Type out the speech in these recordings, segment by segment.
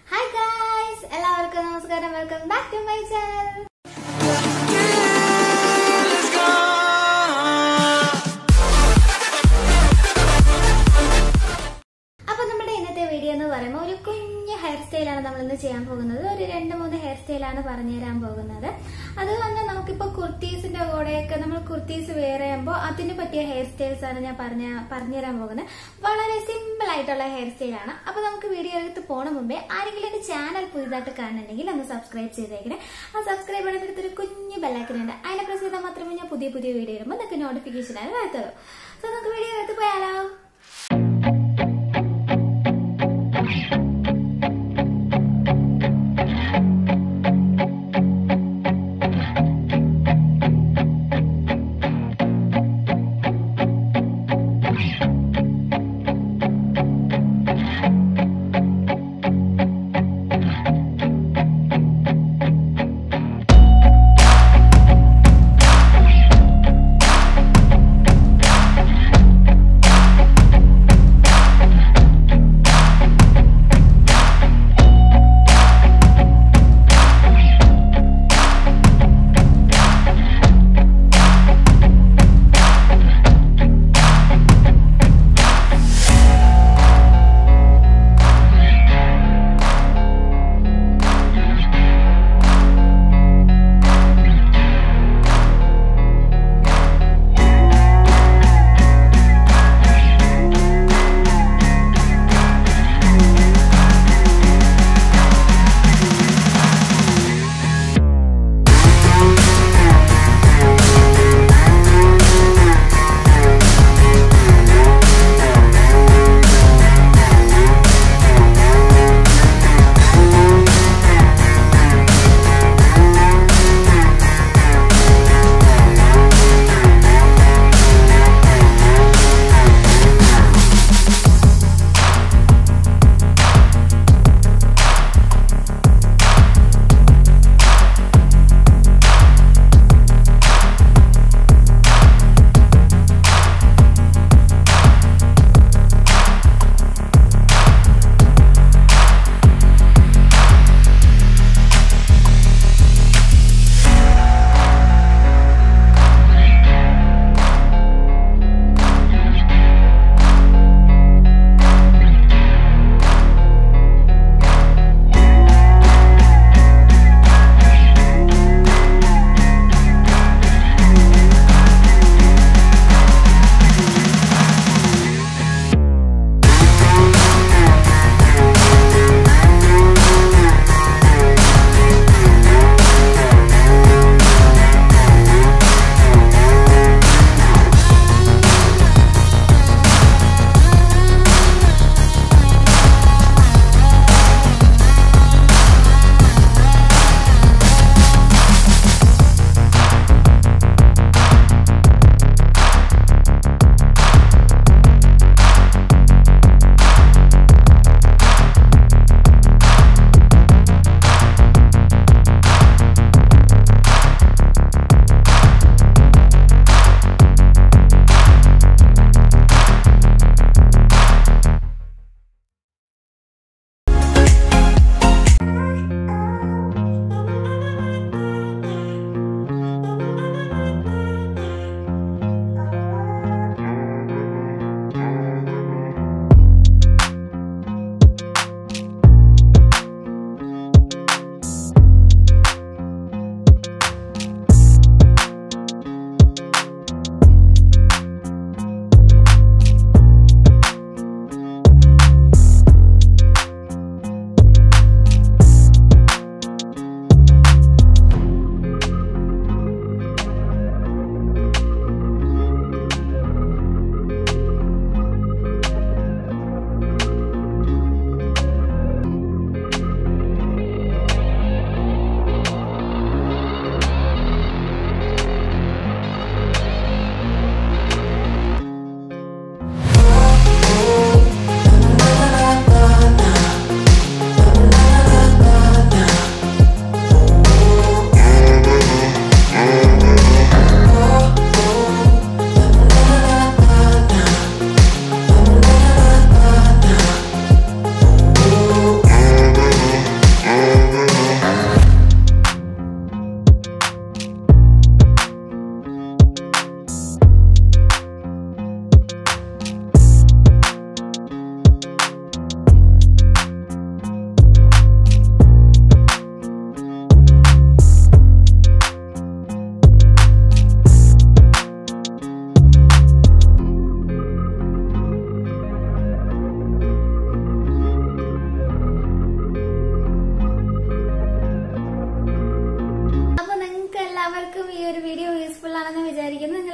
hi guys എല്ലാവർക്കും നമസ്കാരം welcome back to my channel അപ്പൊ നമ്മുടെ ഇന്നത്തെ വീഡിയോ എന്ന് പറയുമ്പോൾ ഒരു കുഞ്ഞ് ഹെയർ സ്റ്റൈലാണ് നമ്മൾ ഇന്ന് ചെയ്യാൻ പോകുന്നത് ഒരു രണ്ട് മൂന്ന് ഹെയർ സ്റ്റൈലാണ് പറഞ്ഞു തരാൻ പോകുന്നത് അത് തന്നെ നമുക്കിപ്പോ കുർത്തീസിന്റെ കൂടെയൊക്കെ നമ്മൾ കുർത്തീസ് വെയർ ചെയ്യുമ്പോൾ അതിന് പറ്റിയ ഹെയർ സ്റ്റൈൽസ് ആണ് ഞാൻ പറഞ്ഞ പറഞ്ഞു തരാൻ പോകുന്നത് വളരെ സിമ്പിൾ ആയിട്ടുള്ള ഹെയർ സ്റ്റൈലാണ് അപ്പൊ നമുക്ക് വീഡിയോ എടുത്ത് പോണ മുമ്പേ ആരെങ്കിലും എന്റെ ചാനൽ പുതിയതായിട്ട് കാണുന്നുണ്ടെങ്കിൽ ഒന്ന് സബ്സ്ക്രൈബ് ചെയ്തേക്കണേ ആ സബ്സ്ക്രൈബ് ചെയ്തിട്ട് ഒരു കുഞ്ഞ് ബെല്ലാക്കിനുണ്ട് അതിനെ പ്രസ് ചെയ്താൽ മാത്രമേ ഞാൻ പുതിയ പുതിയ വീഡിയോ ഇടുമ്പോൾ നിങ്ങൾക്ക് നോട്ടിഫിക്കേഷൻ ആയി വരത്തുള്ളൂ സോ നമുക്ക് വീഡിയോ എടുത്ത് പോയാലോ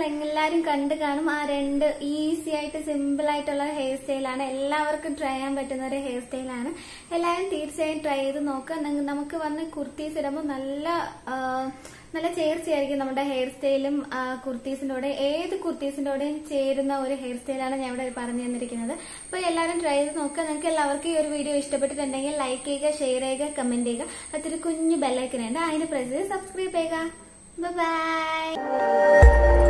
നിങ്ങൾ എല്ലാവരും കണ്ടു കാണും ആ രണ്ട് ഈസി ആയിട്ട് സിമ്പിൾ ആയിട്ടുള്ള ഹെയർ സ്റ്റൈലാണ് എല്ലാവർക്കും ട്രൈ ചെയ്യാൻ പറ്റുന്ന ഒരു ഹെയർ സ്റ്റൈലാണ് എല്ലാവരും തീർച്ചയായും ട്രൈ ചെയ്ത് നോക്കുക നിങ്ങ- നമുക്ക് വന്ന് കുർത്തീസ് ഇടുമ്പോൾ നല്ല ആ, നല്ല ചേർച്ചയായിരിക്കും നമ്മുടെ ഹെയർ സ്റ്റൈലും ആ, കുർത്തീസിന്റെ കൂടെ ഏത് കുർത്തീസിന്റെ കൂടെയും ചേരുന്ന ഒരു ഹെയർ സ്റ്റൈലാണ് ഞാൻ ഇവിടെ പറഞ്ഞു തന്നിരിക്കുന്നത് അപ്പൊ എല്ലാവരും ട്രൈ ചെയ്ത് നോക്കുക നിങ്ങൾക്ക് എല്ലാവർക്കും ഈ ഒരു വീഡിയോ ഇഷ്ടപ്പെട്ടിട്ടുണ്ടെങ്കിൽ ലൈക്ക് ചെയ്യുക ഷെയർ ചെയ്യുക കമന്റ് ചെയ്യുക അതൊരു കുഞ്ഞു ബെല്ലൈക്കനുണ്ട് അതിന് പ്രസ് ചെയ്ത് സബ്സ്ക്രൈബ് ചെയ്യുക ബൈ